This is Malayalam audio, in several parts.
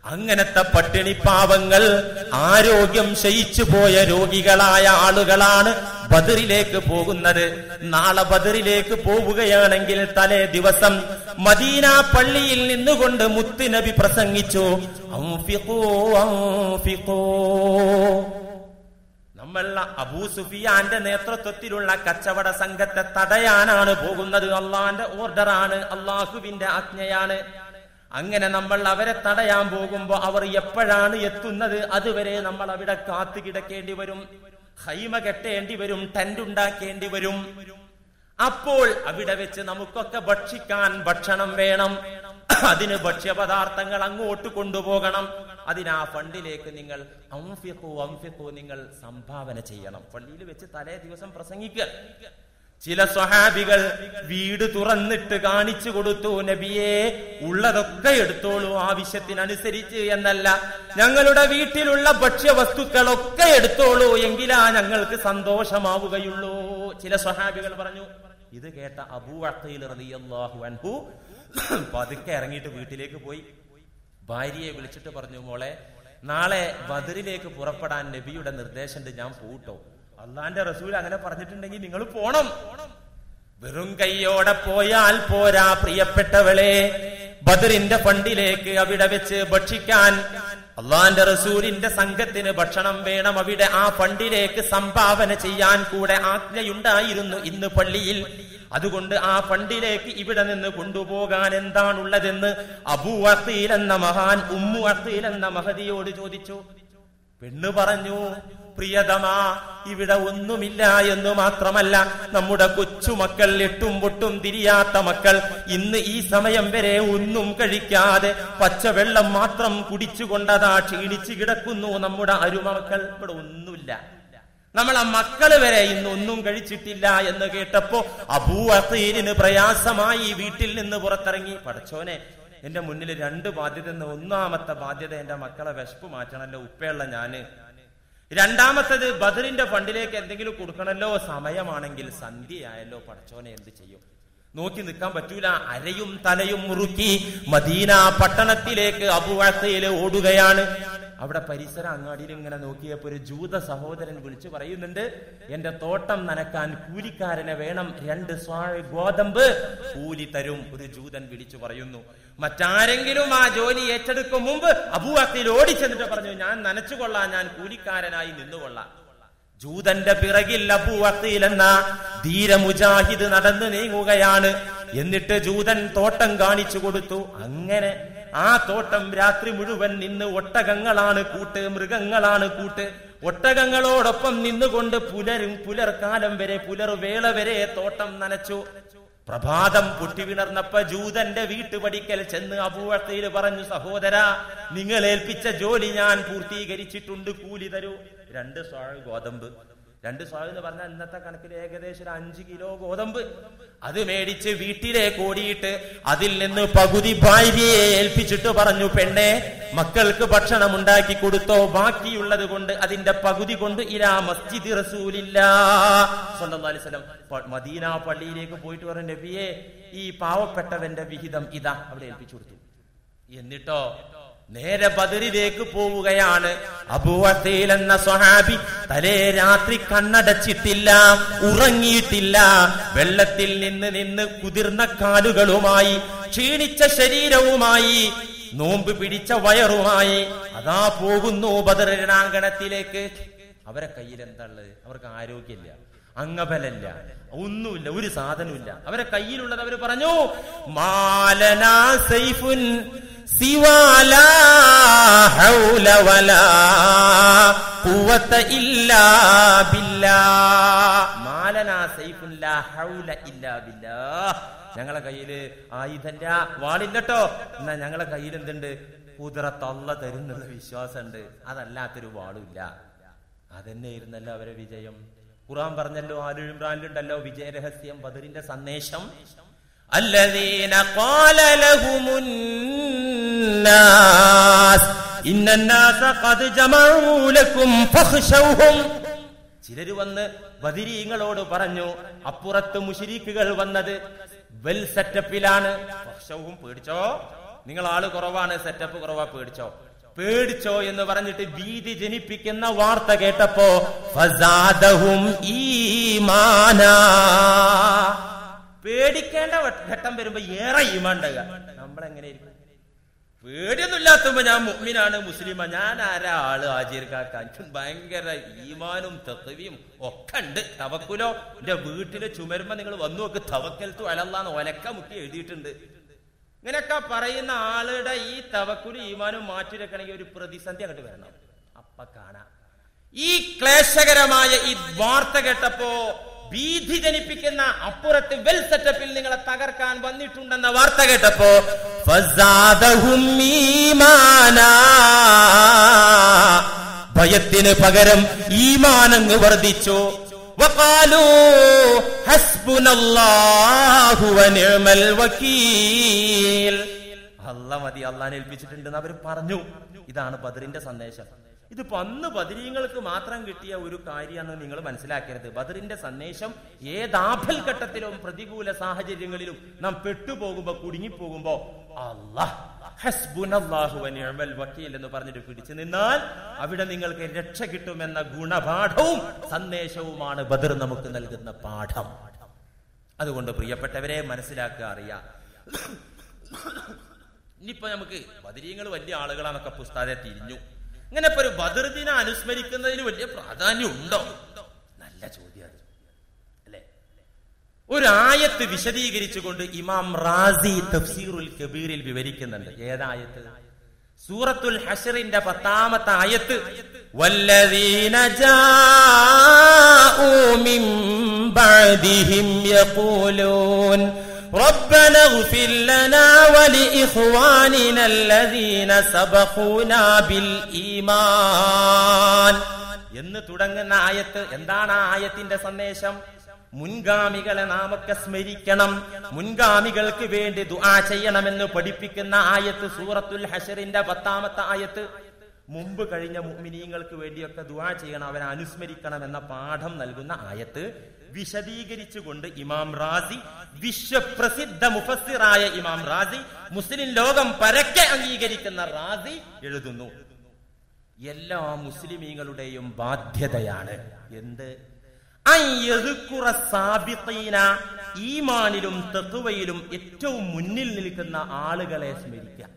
അങ്ങനത്തെ പട്ടിണി പാവങ്ങൾ ആരോഗ്യം ക്ഷയിച്ചു പോയ രോഗികളായ ആളുകളാണ് ബദറിലേക്ക് പോകുന്നത് നാളെ ബദറിലേക്ക് പോവുകയാണെങ്കിൽ തലേ ദിവസം മദീന പള്ളിയിൽ നിന്നുകൊണ്ട് മുത്തുനബി പ്രസംഗിച്ചു അൻഫിഖൂ, അൻഫിഖൂ. നമ്മൾ അബൂ സുഫിയാന്റെ നേതൃത്വത്തിലുള്ള കച്ചവട സംഘത്തെ തടയാനാണ് പോകുന്നത് അള്ളാന്റെ ഓർഡറാണ് അള്ളാഹുവിന്റെ ആജ്ഞയാണ് അങ്ങനെ നമ്മൾ അവരെ തടയാൻ പോകുമ്പോ അവർ എപ്പോഴാണ് എത്തുന്നത് അതുവരെ നമ്മൾ അവിടെ കാത്തു കിടക്കേണ്ടി വരും ഹൈമ കെട്ടേണ്ടി വരും ടെന്റ് ഉണ്ടാക്കേണ്ടി വരും അപ്പോൾ അവിടെ വെച്ച് നമുക്കൊക്കെ ഭക്ഷിക്കാൻ ഭക്ഷണം വേണം അതിന് ഭക്ഷ്യപദാർത്ഥങ്ങൾ അങ്ങോട്ട് കൊണ്ടുപോകണം അതിന് ആ ഫണ്ടിലേക്ക് നിങ്ങൾ അംഫിഖു അംഫിഖു നിങ്ങൾ സംഭാവന ചെയ്യണം പള്ളിയിൽ വെച്ച് തലേ ദിവസം പ്രസംഗിക്കുക ചില സ്വഹാബികൾ വീട് തുറന്നിട്ട് കാണിച്ചു കൊടുത്തു നബിയെ ഉള്ളതൊക്കെ എടുത്തോളൂ ആവശ്യത്തിനനുസരിച്ച് എന്നല്ല ഞങ്ങളുടെ വീട്ടിലുള്ള ഭക്ഷ്യവസ്തുക്കളൊക്കെ എടുത്തോളൂ എങ്കിലാ ഞങ്ങൾക്ക് സന്തോഷമാവുകയുള്ളൂ ചില സ്വഹാബികൾ പറഞ്ഞു ഇത് കേട്ട അബൂ അഖീൽ റളിയല്ലാഹു അൻഹു പതുക്കെ ഇറങ്ങിയിട്ട് വീട്ടിലേക്ക് പോയി ഭാര്യയെ വിളിച്ചിട്ട് പറഞ്ഞു മോളെ നാളെ ബദറിലേക്ക് പുറപ്പെടാൻ നബിയുടെ നിർദ്ദേശമുണ്ട് ഞാൻ പോട്ടോ അള്ളാന്റെ റസൂൽ അങ്ങനെ പറഞ്ഞിട്ടുണ്ടെങ്കിൽ നിങ്ങൾ പോണം വെറും കൈയോടെ പോയാൽ പോരാ പ്രിയപ്പെട്ടവളെ ബദറിന്റെ ഫണ്ടിലേക്ക് അവിടെ വെച്ച് ഭക്ഷിക്കാൻ അള്ളാന്റെ റസൂലിന്റെ സംഘത്തിന് ഭക്ഷണം വേണം അവിടെ ആ ഫണ്ടിലേക്ക് സംഭാവന ചെയ്യാൻ കൂടെ ആജ്ഞയുണ്ടായിരുന്നു ഇന്ന് പള്ളിയിൽ അതുകൊണ്ട് ആ ഫണ്ടിലേക്ക് ഇവിടെ നിന്ന് കൊണ്ടുപോകാൻ എന്താണുള്ളതെന്ന് അബു അഖീൽ എന്ന മഹാൻ ഉമ്മു അഖീൽ എന്ന മഹതിയോട് ചോദിച്ചു പെണ്ണ് പറഞ്ഞു പ്രിയതമാ ഇവിടെ ഒന്നുമില്ല എന്ന് മാത്രമല്ല നമ്മുടെ കൊച്ചുമക്കൾ എട്ടും പൊട്ടും തിരിയാത്ത മക്കൾ ഇന്ന് ഈ സമയം വരെ ഒന്നും കഴിക്കാതെ പച്ചവെള്ളം മാത്രം കുടിച്ചുകൊണ്ടതാ ക്ഷീണിച്ചു കിടക്കുന്നു നമ്മുടെ അരുമക്കൾ ഇവിടെ ഒന്നുമില്ല നമ്മളെ മക്കള് വരെ ഇന്ന് ഒന്നും കഴിച്ചിട്ടില്ല എന്ന് കേട്ടപ്പോ അബൂഅീലിന് പ്രയാസമായി വീട്ടിൽ നിന്ന് പുറത്തിറങ്ങി പടച്ചോനെ എന്റെ മുന്നിൽ രണ്ട് ബാധ്യത എന്ന് ഒന്നാമത്തെ ബാധ്യത എന്റെ മക്കളെ വിശപ്പ് മാറ്റണല്ലോ ഉപ്പയുള്ള ഞാന് രണ്ടാമത്തത് ബദറിന്റെ ഫണ്ടിലേക്ക് എന്തെങ്കിലും കൊടുക്കണല്ലോ സമയമാണെങ്കിൽ സന്ധ്യയായല്ലോ പടച്ചോനെ എന്ത് ചെയ്യും നോക്കി നിൽക്കാൻ പറ്റൂല അരയും തലയും മുറുക്കി മദീന പട്ടണത്തിലേക്ക് അബുവാഴ്ത്തയില് ഓടുകയാണ് അവിടെ പരിസര അങ്ങാടിയിൽ ഇങ്ങനെ നോക്കിയപ്പോ ഒരു ജൂത സഹോദരൻ വിളിച്ചു പറയുന്നുണ്ട് എന്റെ തോട്ടം നനക്കാൻ കൂലിക്കാരനെ വേണം രണ്ട് സ്വാഴ് ഗോതമ്പ് കൂലി തരും ഒരു ജൂതൻ വിളിച്ചു പറയുന്നു മറ്റാരെങ്കിലും ആ ജോലി ഏറ്റെടുക്കും മുമ്പ് അബൂഅത്തിൽ ഓടിച്ചെന്നിട്ട് പറഞ്ഞു ഞാൻ നനച്ചുകൊള്ളാം ഞാൻ കൂലിക്കാരനായി നിന്നുകൊള്ളാം ജൂതന്റെ പിറകിൽ അബൂ അഖീൽ എന്ന ധീര മുജാഹിദ് നടന്നു നീങ്ങുകയാണ് എന്നിട്ട് ജൂതൻ തോട്ടം കാണിച്ചു കൊടുത്തു അങ്ങനെ ആ തോട്ടം രാത്രി മുഴുവൻ നിന്ന് ഒട്ടകങ്ങളാണ് കൂട്ട് മൃഗങ്ങളാണ് കൂട്ട് ഒട്ടകങ്ങളോടൊപ്പം നിന്നുകൊണ്ട് പുലരും പുലർക്കാലം വരെ പുലർവേള വരെ തോട്ടം നനച്ചു പ്രഭാതം പൊട്ടിവിണർന്നപ്പ ജൂതന്റെ വീട്ടുപടിക്കൽ ചെന്ന് അബൂവത്തയിൽ പറഞ്ഞു സഹോദര നിങ്ങൾ ഏൽപ്പിച്ച ജോലി ഞാൻ പൂർത്തീകരിച്ചിട്ടുണ്ട് കൂലി തരൂ രണ്ട് സ്വാഴ് ഗോതമ്പ് രണ്ട് സ്വാഴ് എന്ന് പറഞ്ഞാൽ ഇന്നത്തെ കണക്കിൽ ഏകദേശം ഒരു അഞ്ച് കിലോ ഗോതമ്പ് അത് മേടിച്ച് വീട്ടിലേക്ക് ഓടിയിട്ട് അതിൽ നിന്ന് പകുതി ഭാര്യയെ ഏൽപ്പിച്ചിട്ട് പറഞ്ഞു പെണ്ണെ മക്കൾക്ക് ഭക്ഷണം ഉണ്ടാക്കി കൊടുത്തോ ബാക്കിയുള്ളത് കൊണ്ട് അതിന്റെ പകുതി കൊണ്ട് ഇരാ മസ്ജിദ് റസൂലില്ല സ്വല്ലല്ലാഹു അലൈഹി വസല്ലം പ- മദീന പള്ളിയിലേക്ക് പോയിട്ട് പറഞ്ഞു നബിയെ ഈ പാവപ്പെട്ടവന്റെ വിഹിതം ഇതാ അവിടെ ഏൽപ്പിച്ചു കൊടുത്തു എന്നിട്ടോ നേരെ ബദറിലേക്ക് പോവുകയാണ് അബൂവത്തീൽ എന്ന സ്വഹാബി തലേ രാത്രി കണ്ണടച്ചിട്ടില്ല ഉറങ്ങിയിട്ടില്ല വെള്ളത്തിൽ നിന്ന് നിന്ന് കുതിർന്ന കാലുകളുമായി ക്ഷീണിച്ച ശരീരവുമായി നോമ്പ് പിടിച്ച വയറുമായി അതാ പോകുന്നു ബദർ രണാങ്കണത്തിലേക്ക് അവരെ കയ്യിൽ എന്താ ഉള്ളത് അവർക്ക് ആരോഗ്യമില്ല അംഗബലല്ല ഒന്നുമില്ല ഒരു സാധനമില്ല അവരെ കയ്യിലുള്ളത് അവര് പറഞ്ഞു മാലനാ സൈഫുൻ സിവാലാ ഹൗല വലാ ഖുവത ഇല്ലാ ബില്ലാ മാലനാ സൈഫുൻ ലാ ഹൗല ഇല്ലാ ബില്ലാ ഞങ്ങളെ കയ്യില് ആയുധന്റെ വാളില്ലട്ടോ എന്നാ ഞങ്ങളെ കയ്യിൽ എന്തുണ്ട് കുതിരത്തള്ള തരുന്നുള്ള വിശ്വാസമുണ്ട് അതല്ലാത്തൊരു വാളുമില്ല അതന്നെയായിരുന്നല്ലോ അവരെ വിജയം ഖുറാൻ പറഞ്ഞല്ലോ ആലു ഇമ്രാനിലുണ്ടല്ലോ വിജയരഹസ്യം ബദറിന്റെ സന്ദേശം الذين قال لهم الناس إن الناس قد جمعوا لكم فاخشوهم ചിലര് വന്ന് ബദിരീങ്ങളോട് പറഞ്ഞു അപ്പുറത്ത് മുഷിരീക്കുകൾ വന്നത് വെൽ സെറ്റപ്പിലാണ് പക്ഷവും പേടിച്ചോ നിങ്ങൾ ആള് കുറവാണ് സെറ്റപ്പ് കുറവാ പേടിച്ചോ പേടിച്ചോ എന്ന് പറഞ്ഞിട്ട് ഭീതി ജനിപ്പിക്കുന്ന വാർത്ത കേട്ടപ്പോ ഫസാദഹും ഈമാനാ പേടിക്കേണ്ട വ- ഘട്ടം വരുമ്പോ ഏറെ ഈമാണ്ടാകുക നമ്മളെങ്ങനെയിരിക്കും പേടിയൊന്നുമില്ലാത്തുമ്പോ ഞാൻ മുഅ്മിനാണ് മുസ്ലിമാ ഞാൻ ആരാ ആള് ആജിർ കാക്കാൻ ഭയങ്കര ഈമാനും തത്വയും ഒക്കെ ഉണ്ട് തവക്കുലോ എന്റെ വീട്ടിലെ ചുമരുമ്പോ നിങ്ങൾ വന്നു നോക്ക് തവക്കൽത്തു അലല്ലാന്ന് ഒലക്ക മുക്കി എഴുതിയിട്ടുണ്ട് ഇങ്ങനെയൊക്കെ പറയുന്ന ആളുടെ ഈ തവക്കുലും ഈമാനും മാറ്റിവെക്കണമെങ്കിൽ ഒരു പ്രതിസന്ധി അങ്ങോട്ട് വരണം അപ്പ കാണാം ഈ ക്ലേശകരമായ ഈ വാർത്ത കേട്ടപ്പോ ഭീതി ജനിപ്പിക്കുന്ന അപ്പുറത്ത് വെൽ സെറ്റപ്പിൽ നിങ്ങളെ തകർക്കാൻ വന്നിട്ടുണ്ടെന്ന വാർത്ത കേട്ടപ്പോ ഫസാദഹും ഈമാനാ. ഭയത്തിന് പകരം ഈമാനങ്ങ് വർദ്ധിച്ചു വഖാലൂ ഹസ്ബുനല്ലാഹു വനിഅമൽ വക്കീൽ അല്ല മതി അള്ളാൻ ഏൽപ്പിച്ചിട്ടുണ്ടെന്ന് അവർ പറഞ്ഞു ഇതാണ് ബദറിന്റെ സന്ദേശം ഇതിപ്പോ അന്ന് ബദരീങ്ങൾക്ക് മാത്രം കിട്ടിയ ഒരു കാര്യമാണെന്ന് നിങ്ങൾ മനസ്സിലാക്കരുത് ബദറിന്റെ സന്ദേശം ഏതാഭൽ ഘട്ടത്തിലും പ്രതികൂല സാഹചര്യങ്ങളിലും നാം പെട്ടുപോകുമ്പോ കുടുങ്ങിപ്പോകുമ്പോ അള്ളാഹ് ഹസ്ബുനല്ലാഹു വനിഅമൽ വക്കീൽ എന്ന് പറഞ്ഞിട്ട് പിടിച്ചു നിന്നാൽ അവിടെ നിങ്ങൾക്ക് രക്ഷ കിട്ടുമെന്ന ഗുണപാഠവും സന്ദേശവുമാണ് ബദർ നമുക്ക് നൽകുന്ന പാഠം അതുകൊണ്ട് പ്രിയപ്പെട്ടവരെ മനസ്സിലാക്കുക അറിയാം ഇനിയിപ്പോ നമുക്ക് ബദരീങ്ങൾ വലിയ ആളുകളാന്നൊക്കെ പുസ്താതെ തിരിഞ്ഞു ഇങ്ങനെ ഇപ്പൊ ഒരു ബദർ ദിനം അനുസ്മരിക്കുന്നതിന് വലിയ പ്രാധാന്യം ഉണ്ടോ നല്ല ചോദ്യം അത്. അല്ലേ ഒരു ആയത്ത് വിശദീകരിച്ചുകൊണ്ട് ഇമാം റാസി തഫ്സീറുൽ കബീറിൽ വിവരിക്കുന്നുണ്ട് ഏതായത്ത് സൂറത്തുൽ ഹഷറിന്റെ പത്താമത്തെ ആയത്ത് വല്ലദീന ജാഊ മിൻ ബഅദിഹിം യഖൂലൂൻ ربنا اغفر لنا ولإخواننا الذين سبقونا بالإيمان എന്ന് തുടങ്ങുന്ന ആയത്ത് എന്താണ് ആ ആയത്തിന്റെ സന്ദേശം മുൻഗാമികളെ നാമൊക്കെ സ്മരിക്കണം മുൻഗാമികൾക്ക് വേണ്ടി ദുആ ചെയ്യണമെന്ന് പഠിപ്പിക്കുന്ന ആയത്ത് സൂറത്തുൽ ഹഷറിന്റെ പത്താമത്തെ ആയത്ത് മുമ്പ് കഴിഞ്ഞ മുഅ്മിനീങ്ങൾക്ക് വേണ്ടിയൊക്കെ ദുആ ചെയ്യണം അവരെ അനുസ്മരിക്കണം എന്ന പാഠം നൽകുന്ന ആയത്ത് വിശദീകരിച്ചുകൊണ്ട് ഇമാം റാസി വിശ്വപ്രസിദ്ധ മുഫസ്സിറായ ഇമാം റാസി മുസ്ലിം ലോകം പരക്കെ അംഗീകരിക്കുന്ന റാസി എഴുതുന്നു എല്ലാ മുസ്ലിമീങ്ങളുടെയും ബാധ്യതയാണ് എന്ത് അൻ യദ്കുറ സാബിഖീന, ഈമാനിലും തെക്കുവയിലും ഏറ്റവും മുന്നിൽ നിൽക്കുന്ന ആളുകളെ സ്മരിക്കാം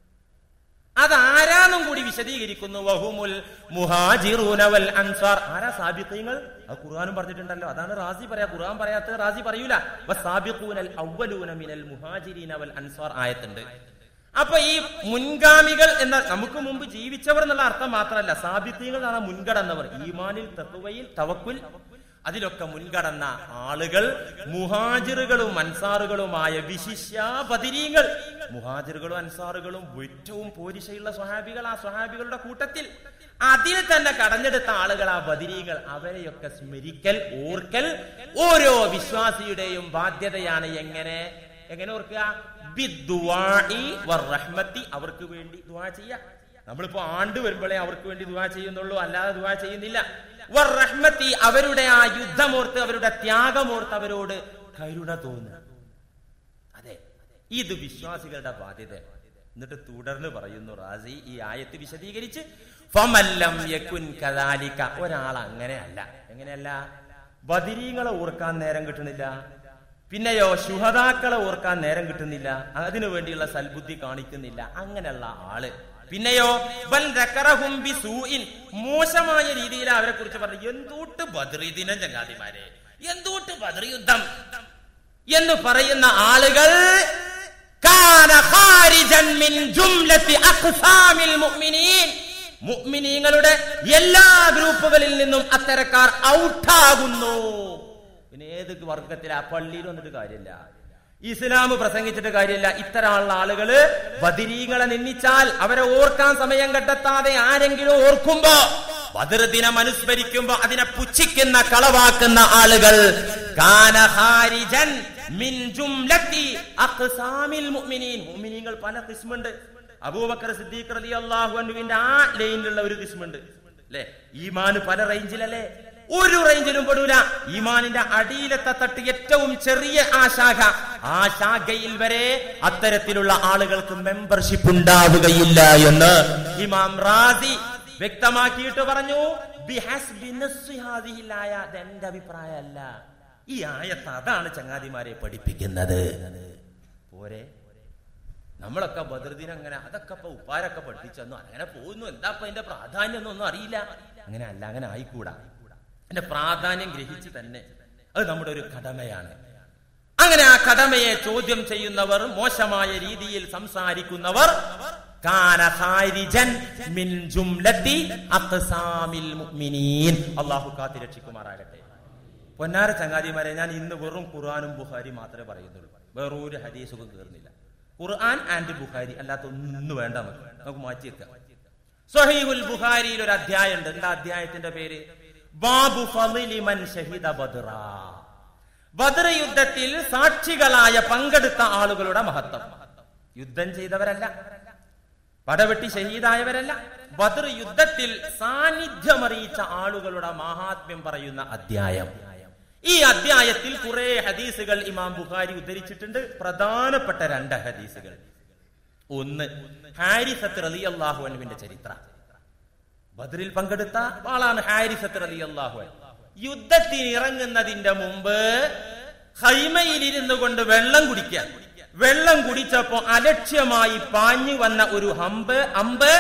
അതാരാന്നും കൂടി വിശദീകരിക്കുന്നു വഹുമുൽ മുഹാജിറൂന വൽ അൻസാർ ആരാ സാബിഖീങ്ങൾ അത് ഖുർആനും പറഞ്ഞിട്ടുണ്ടല്ലോ അതാണ് റാസി പറയാ ഖുർആൻ പറയാത്തത് റാസി പറയൂല വസാബിഖൂനൽ അവ്വലൂന മിനൽ മുഹാജിരീന വൽ അൻസാർ ആയത്തുണ്ട് അപ്പൊ ഈ മുൻഗാമികൾ എന്ന നമുക്ക് മുമ്പ് ജീവിച്ചവർ എന്നുള്ള അർത്ഥം മാത്രമല്ല സാബിഖീങ്ങൾ എന്നാണ് മുൻകടന്നവർ ഈമാനിൽ തത്വയിൽ തവക്കുൽ അതിലൊക്കെ മുൻകടന്ന ആളുകൾ മുഹാജിറുകളും അൻസാറുകളുമായ വിശിഷ്യ ബദിരീങ്ങൾ മുഹാജിറുകളും അൻസാറുകളും ഏറ്റവും പോരിശയുള്ള സ്വഹാബികൾ ആ സ്വഹാബികളുടെ കൂട്ടത്തിൽ അതിൽ തന്നെ കടഞ്ഞെടുത്ത ആളുകൾ ആ ബദിരീകൾ അവരെയൊക്കെ സ്മരിക്കൽ ഓർക്കൽ ഓരോ വിശ്വാസിയുടെയും ബാധ്യതയാണ് എങ്ങനെ എങ്ങനെ ഓർക്കുക ബിദ്ദുആഇ വറഹ്മത്തി അവർക്ക് വേണ്ടി ദുആ ചെയ്യാം നമ്മളിപ്പോ ആണ്ട് വരുമ്പോഴേ അവർക്ക് വേണ്ടി ദുആ ചെയ്യുന്നുള്ളൂ അല്ലാതെ ദുആ ചെയ്യുന്നില്ല വറഹ്മത്തി അവരുടെ ആ യുദ്ധമോർത്ത് അവരുടെ ത്യാഗമോർത്ത് അവരോട് കരുണ തോന്നുക അതെ ഇത് വിശ്വാസികളുടെ ബാധ്യത എന്നിട്ട് തുടർന്ന് പറയുന്നു റാസി ഈ ആയത്ത് വിശദീകരിച്ച് ഫമല്ലം യകുൻ കദാലിക ഒരാൾ അങ്ങനെയല്ല എങ്ങനെയല്ല ബദിരീങ്ങളെ ഓർക്കാൻ നേരം കിട്ടുന്നില്ല പിന്നെയോ ശുഹതാക്കളെ ഓർക്കാൻ നേരം കിട്ടുന്നില്ല അതിനു വേണ്ടിയുള്ള സൽബുദ്ധി കാണിക്കുന്നില്ല അങ്ങനെയുള്ള ആള് പിന്നെയോ ബൽ ദക്കറഹും ബിസൂഇൻ മോശമായ രീതിയിൽ അവരെ കുറിച്ച് പറഞ്ഞു എന്തൂട്ട് ബദ്രി ദിനം ചങ്ങാതിമാരെ എന്തൂട്ട് ബദ്രി യുദ്ധം എന്ന് പറയുന്ന ആളുകൾ കാന ഖാരിജൻ മിൻ ജുംലത്തി അഖ്സാമിൽ മുഅ്മിനീൻ മുഅ്മിനീങ്ങളുടെ എല്ലാ ഗ്രൂപ്പുകളിൽ നിന്നും അത്തരക്കാർ ഔട്ടാകുന്നു പിന്നെ ഏത് വർഗത്തിലാ പള്ളിയിൽ വന്നിട്ട് കാര്യമില്ല ഇസ്ലാം പ്രസംഗിച്ചിട്ട് കാര്യമില്ല ഇത്തരമുള്ള ആളുകള് ബദിരീങ്ങളെ നിന്ദിച്ചാൽ അവരെ ഓർക്കാൻ സമയം കണ്ടെത്താതെ ആരെങ്കിലും ഓർക്കുമ്പോ ബദർ ദിനം അനുസ്മരിക്കുമ്പോ അതിനെ പുച്ഛിക്കുന്ന കളവാക്കുന്ന ആളുകൾ കാന ഖാരിജൻ മിൻ ജുംലത്തി അഖ്സാമിൽ മുഅ്മിനീൻ മുഅ്മിനീങ്ങൾ പല കിസ്മുണ്ട് അബൂബക്കർ സിദ്ദീഖ് റളിയല്ലാഹു അൻഹുവിന്റെ ആ ലൈനിലുള്ള ഒരു കിസ്മുണ്ട് അല്ലേ ഈമാന് പല റേഞ്ചിലല്ലേ ഒരു റേഞ്ചിലും പെടൂല ഈമാനിന്റെ അടിയിലത്തെ തട്ട് ഏറ്റവും ചെറിയ ആ ശാഖ ആ ശാഖയിൽ വരെ അത്തരത്തിലുള്ള ആളുകൾക്ക് മെമ്പർഷിപ്പ് ഉണ്ടാവുകയില്ല എന്ന് ഇമാം റാസി വ്യക്തമാക്കിയിട്ട് പറഞ്ഞു ബിഹസ്ബി നസ്സി ഹാദിഹിൽ ആയ. ഇത് എന്റെ അഭിപ്രായമല്ല ഈ ആയത്ത് അതാണ് ചങ്ങാതിമാരെ പഠിപ്പിക്കുന്നത് പോരെ നമ്മളൊക്കെ ബദർദിനം അങ്ങനെ അതൊക്കെ ഇപ്പൊ ഉപ്പാരൊക്കെ പഠിപ്പിച്ചെന്നു അങ്ങനെ പോകുന്നു എന്താ ഇപ്പൊ അതിന്റെ പ്രാധാന്യം ഒന്നും അറിയില്ല അങ്ങനെ അല്ല അങ്ങനെ ആയിക്കൂടാ അതിന്റെ പ്രാധാന്യം ഗ്രഹിച്ച് തന്നെ അത് നമ്മുടെ ഒരു കടമയാണ് അങ്ങനെ ആ കടമയെ ചോദ്യം ചെയ്യുന്നവർ മോശമായ രീതിയിൽ സംസാരിക്കുന്നവർ കാന ഖാരിജൻ മിൻ ജുംലത്തി അഖ്സാമിൽ മുഅ്മിനീൻ അല്ലാഹു കാത്തി രക്ഷിക്കുമാറാകട്ടെ പൊന്നാര ചങ്ങാതിമാരെ ഞാൻ ഇന്ന് വെറും ഖുർആാനും ബുഖാരി മാത്രമേ പറയുന്നുള്ളൂ വേറൊരു ഹദീസും കയറുന്നില്ല ഖുർആൻ ആൻഡ് ബുഖാരി അല്ലാത്ത ഒന്നും വേണ്ട നമുക്ക് നമുക്ക് മാറ്റി വെക്കാം സഹീഹുൽ ബുഖാരിയിൽ ഒരു അധ്യായം ഉണ്ട് എന്താ അധ്യായത്തിന്റെ പേര് ബാബു ഫളിലി മൻ ഷഹിദ ബദ്റ ബദ്ർ യുദ്ധത്തിൽ സാക്ഷികളായ പങ്കെടുത്ത ആളുകളുടെ മഹത്വം യുദ്ധം ചെയ്തവരല്ല പടവെട്ടി ഷഹീദായവരല്ല ബദർ യുദ്ധത്തിൽ സാന്നിധ്യമറിയിച്ച ആളുകളുടെ മഹാത്മ്യം പറയുന്ന അധ്യായം ഈ അധ്യായത്തിൽ കുറെ ഹദീസുകൾ ഇമാം ബുഖാരി ഉദ്ധരിച്ചിട്ടുണ്ട് പ്രധാനപ്പെട്ട രണ്ട് ഹദീസുകൾ ഒന്ന് ഹാരിസത്ത് റലി അള്ളാഹു അനുവിന്റെ ചരിത്രം ബദറിൽ പങ്കെടുത്ത ആളാണ് ഹാരിസത്ത് റലി അള്ളാഹു യുദ്ധത്തിന് ഇറങ്ങുന്നതിന്റെ മുമ്പ് ഹൈമയിൽ ഇരുന്നു കൊണ്ട് വെള്ളം കുടിക്കാൻ വെള്ളം കുടിച്ചപ്പോ അലക്ഷ്യമായി പാഞ്ഞു വന്ന ഒരു ഹമ്പ് അമ്പ്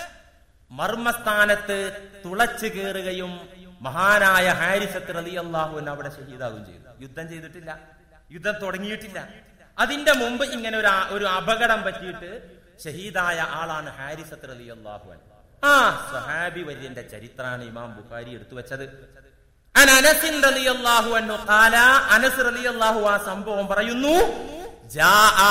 മർമ്മസ്ഥാനത്ത് തുളച്ചു കയറുകയും മഹാനായ ഹാരിസത്ത് റലി അള്ളാഹുവിന് അവിടെ ഷഹീദാവുകയും ചെയ്തു യുദ്ധം ചെയ്തിട്ടില്ല യുദ്ധം തുടങ്ങിയിട്ടില്ല അതിന്റെ മുമ്പ് ഇങ്ങനെ ഒരു ആ- ഒരു അപകടം പറ്റിയിട്ട് ഷഹീദായ ആളാണ് ഹാരിസത്ത് റലി അള്ളാഹുവൻ ആ സഹാബി വര്യന്റെ ചരിത്രാണ് ഇമാം ബുഖാരി എടുത്തു വെച്ചത് അൻ അനസിൻ റളിയല്ലാഹു അൻഹു ഖാല അനസ് റളിയല്ലാഹു ആ സംഭവം പറയുന്നു ജാഅ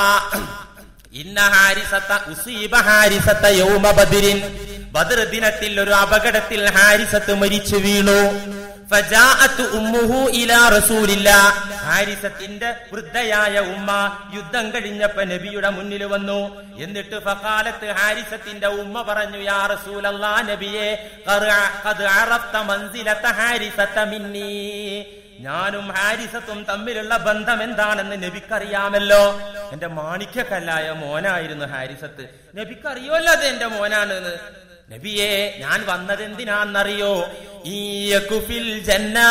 ഇന്ന ഹാരിസത്ത ഉസീബ ഹാരിസത്ത യൗമ ബദ്രിൻ ബദർ ദിനത്തിൽ ഒരു അപകടത്തിൽ ഹാരിസത്ത് മരിച്ചു വീണു ഫജാഅത്ത് ഉമ്മുഹു ഇലാ റസൂലില്ല ഹാരിസത്തിന്റെ വൃദ്ധയായ ഉമ്മ യുദ്ധം കഴിഞ്ഞപ്പോ നബിയുടെ മുന്നിൽ വന്നു എന്നിട്ട് ഫഖാലത്ത് ഹാരിസത്തിന്റെ ഉമ്മ പറഞ്ഞു യാ റസൂലല്ലാ നബിയെ ഖറ- ഖദ് അറഫ്ത മൻസിലത ഹാരിസത മിന്നീ ഞാനും ഹാരിസത്തും തമ്മിലുള്ള ബന്ധം എന്താണെന്ന് നബിക്കറിയാമല്ലോ എന്റെ മാണിക്യക്കല്ലായ മോനായിരുന്നു ഹാരിസത്ത് നബിക്കറിയോല്ലോ അത് എന്റെ മോനാണെന്ന് നബിയെ ഞാൻ വന്നത് എന്തിനാന്നറിയോ ഈയക്കുഫിൽ ജന്നാ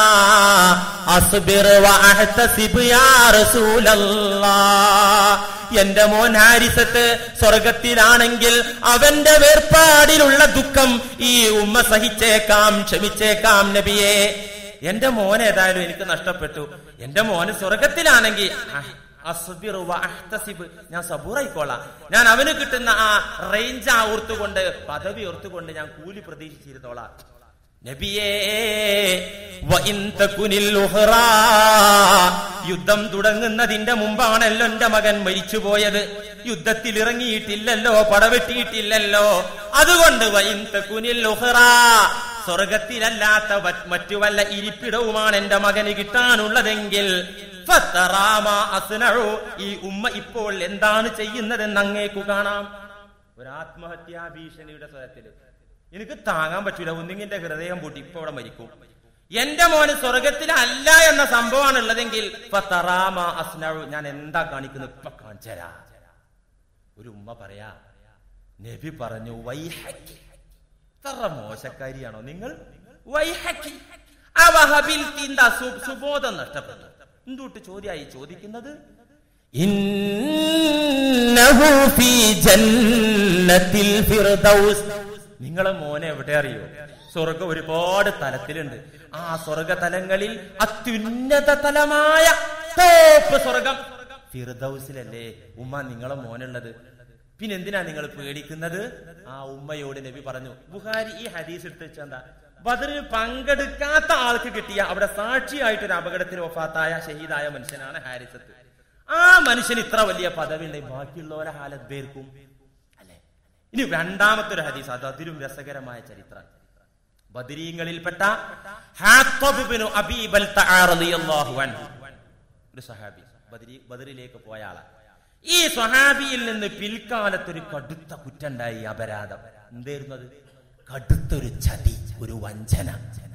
അസ്ബിർ വഅഹ്തസിബ് യാ റസൂലല്ലാഹ് എന്റെ മോൻ ഹാരിസത്ത് സ്വർഗത്തിലാണെങ്കിൽ അവന്റെ വേർപാടിലുള്ള ദുഃഖം ഈ ഉമ്മ സഹിച്ചേക്കാം ക്ഷമിച്ചേക്കാം നബിയെ എന്റെ മോൻ ഏതായാലും എനിക്ക് നഷ്ടപ്പെട്ടു എന്റെ മോന് സ്വർഗത്തിലാണെങ്കിൽ അഹ് അസ്ബിറു വ അഹ്തസിബ്. ഞാൻ സബൂറായിക്കോളാം ഞാൻ അവന് കിട്ടുന്ന ആ റേഞ്ച് ആ ഓർത്തുകൊണ്ട് പദവി ഓർത്തുകൊണ്ട് ഞാൻ കൂലി പ്രതീക്ഷിച്ചിരുന്നോളാം നബിയേ വ ഇൻ തകുനിൽ ഉഹ്റാ. യുദ്ധം തുടങ്ങുന്നതിന്റെ മുമ്പാണല്ലോ എന്റെ മകൻ മരിച്ചുപോയത് യുദ്ധത്തിൽ ഇറങ്ങിയിട്ടില്ലല്ലോ പടവെട്ടിയിട്ടില്ലല്ലോ അതുകൊണ്ട് വ ഇൻ തകുനിൽ ഉഹ്റാ. സ്വർഗത്തിലല്ലാത്ത വ- മറ്റു വല്ല ഇരിപ്പിടവുമാണ് എന്റെ മകന് കിട്ടാനുള്ളതെങ്കിൽ ഫത്തറാമ അസ്നഉ. ഈ ഉമ്മ ഇപ്പോൾ എന്താണ് ചെയ്യുന്നതെന്ന് അങ്ങേക്കു കാണാം ഒരു ആത്മഹത്യാ ഭീഷണിയുടെ സ്വരത്തില് എനിക്ക് താങ്ങാൻ പറ്റൂല ഒന്നിങ്ങിന്റെ ഹൃദയം പൂട്ടി ഇപ്പൊ അവിടെ മരിക്കും എന്റെ മോന് സ്വർഗത്തിലല്ല എന്ന സംഭവമാണ് ഉള്ളതെങ്കിൽ ഫത്തറാമ അസ്നഉ. ഞാൻ എന്താ കാണിക്കുന്നത് ഇപ്പൊ കാണിച്ചരാ ഒരു ഉമ്മ പറയാ നബി പറഞ്ഞു വൈഹക്കി എത്ര മോശക്കാരിയാണോ നിങ്ങൾ വൈഹക്കി അവഹബിൽ തിന്ത സു- സുബോധം നഷ്ടപ്പെട്ടു എന്തുട്ട് ചോദ്യമായി ചോദിക്കുന്നത് ഇന്നഹു ഫീ ജന്നത്തിൽ ഫിർദൗസ് നിങ്ങളെ മോനെ എവിടെ അറിയോ സ്വർഗം ഒരുപാട് തലത്തിലുണ്ട് ആ സ്വർഗ തലങ്ങളിൽ അത്യുന്നത തലമായ ടോപ്പ് സ്വർഗം ഫിർദൗസിലല്ലേ ഉമ്മ നിങ്ങളെ മോനുള്ളത് പിന്നെ എന്തിനാ നിങ്ങൾ പേടിക്കുന്നത് ആ ഉമ്മയോട് നബി പറഞ്ഞു ബുഹാരി ഈ ഹദീസ് എടുത്ത് വെച്ചെന്താ ബദറിൽ പങ്കെടുക്കാത്ത ആൾക്ക് കിട്ടിയ അവിടെ സാക്ഷിയായിട്ട് ഒരു അപകടത്തിൽ ഒഫാത്തായ ഷഹീദായ മനുഷ്യനാണ് ഹാരിസത്ത് ആ മനുഷ്യന് ഇത്ര വലിയ പദവി ഉണ്ടെങ്കിൽ ബാക്കിയുള്ളവരെ ഹാലത്ത് പേർക്കും അല്ലെ ഇനി രണ്ടാമത്തെ ഒരു ഹദീസ് അത് അതിലും രസകരമായ ചരിത്രം ബദരീങ്ങളിൽപ്പെട്ട ഹാത്തബ് ബിനു അബീ ബൽതഅ റളിയല്ലാഹു അൻഹു ഒരു സഹാബി ബദരി ബദറിലേക്ക് പോയ ആളാ ഈ സ്വഹാബിയിൽ നിന്ന് പിൽക്കാലത്തൊരു കടുത്ത കുറ്റുണ്ടായി അപരാധം എന്തായിരുന്നു അത് കടുത്തൊരു ചതി ഒരു വഞ്ചന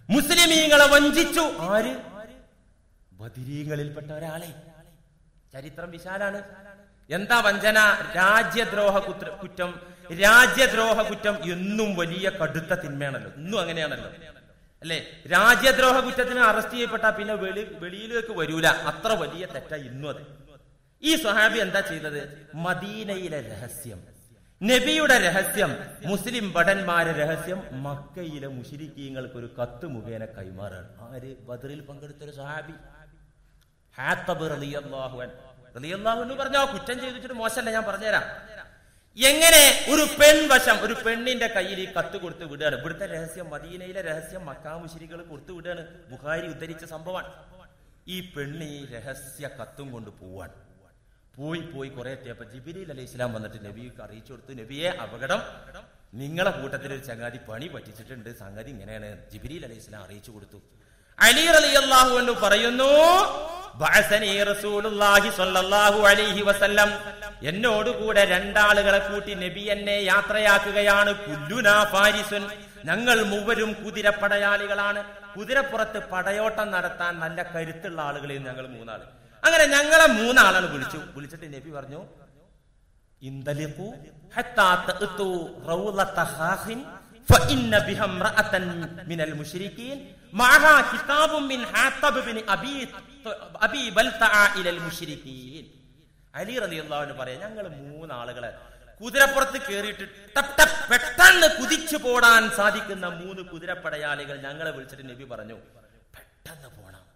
മുസ്ലിമീങ്ങളെ വഞ്ചിച്ചു ആര് ബദിരീങ്ങളിൽപ്പെട്ട ഒരാളെ ചരിത്രം വിശാലാണ് എന്താ വഞ്ചന രാജ്യദ്രോഹ കുത്ര- കുറ്റം രാജ്യദ്രോഹ കുറ്റം എന്നും വലിയ കടുത്ത തിന്മയാണല്ലോ ഇന്നും അങ്ങനെയാണല്ലോ അല്ലെ രാജ്യദ്രോഹ കുറ്റത്തിന് അറസ്റ്റ് ചെയ്യപ്പെട്ടാ പിന്നെ വെളി വെളിയിലേക്ക് വരൂല അത്ര വലിയ തെറ്റ ഇന്നും അത് ഈ സ്വഹാബി എന്താ ചെയ്തത് മദീനയിലെ രഹസ്യം നബിയുടെ രഹസ്യം മുസ്ലിം ഭടന്മാരെ രഹസ്യം മക്കയിലെ മുഷിരിക്കീങ്ങൾക്ക് ഒരു കത്ത് മുഖേന കൈമാറാണ് ആര് ബദറിൽ പങ്കെടുത്തൊരു സ്വഹാബി ഹാത്തബ് റളിയല്ലാഹു അൻഹു. റളിയല്ലാഹു അൻഹു പറഞ്ഞോ കുറ്റം ചെയ്തിട്ട് മോശമല്ല ഞാൻ പറഞ്ഞുതരാം എങ്ങനെ ഒരു പെൺവശം ഒരു പെണ്ണിന്റെ കയ്യിൽ ഈ കത്ത് കൊടുത്ത് വിടുകയാണ് ഇവിടുത്തെ രഹസ്യം മദീനയിലെ രഹസ്യം മക്കാ മുശിരികൾ കൊടുത്തു വിടുകയാണ് ബുഹാരി ഉദ്ധരിച്ച സംഭവമാണ് ഈ പെണ്ണ് ഈ രഹസ്യ കത്തും കൊണ്ട് പോവാണ് പോയി പോയി കുറെ എത്തിയപ്പോ ജിബിരിൽ അലൈഹി ഇസ്ലാം വന്നിട്ട് നബിക്ക് അറിയിച്ചു കൊടുത്തു നബിയെ അപകടം നിങ്ങളെ കൂട്ടത്തിൽ ഒരു ചങ്ങാതി പണി പറ്റിച്ചിട്ടുണ്ട് സംഗതി ഇങ്ങനെയാണ് ജിബിരിൽ അലൈഹി ഇസ്ലാം അറിയിച്ചു കൊടുത്തു അലി റളിയല്ലാഹു അൻഹു പറയുന്നു ബഅസനി റസൂലുള്ളാഹി സ്വല്ലല്ലാഹു അലൈഹി വസല്ലം എന്നോടുകൂടെ രണ്ടാളുകളെ കൂട്ടി നബി എന്നെ യാത്രയാക്കുകയാണ് കുല്ലുനാ ഫാരിസുൻ ഞങ്ങൾ മൂവരും കുതിരപ്പടയാളികളാണ് കുതിരപ്പുറത്ത് പടയോട്ടം നടത്താൻ നല്ല കരുത്തുള്ള ആളുകളെയും ഞങ്ങൾ മൂന്നാള് അങ്ങനെ ഞങ്ങളെ മൂന്നാളാണ് വിളിച്ചു വിളിച്ചിട്ട് നബി പറഞ്ഞു انطلقوا حتى تأتوا روضة خاخ فإن بها امرأة من المشركين معها كتاب من حاطب بن أبي أبي بلتع إلى المشركين അലി റലി അള്ളാഹുവിന് പറയാം ഞങ്ങൾ മൂന്നാളുകളെ കുതിരപ്പുറത്ത് കയറിയിട്ട് ടപ് ടപ് പെട്ടെന്ന് കുതിച്ചു പോടാൻ സാധിക്കുന്ന മൂന്ന് കുതിരപ്പടയാളികൾ ഞങ്ങളെ വിളിച്ചിട്ട് നബി പറഞ്ഞു പെട്ടെന്ന് പോണം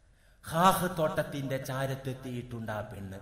ഹാഹ് തോട്ടത്തിന്റെ ചാരത്തെത്തിയിട്ടുണ്ട് ആ പെണ്ണ്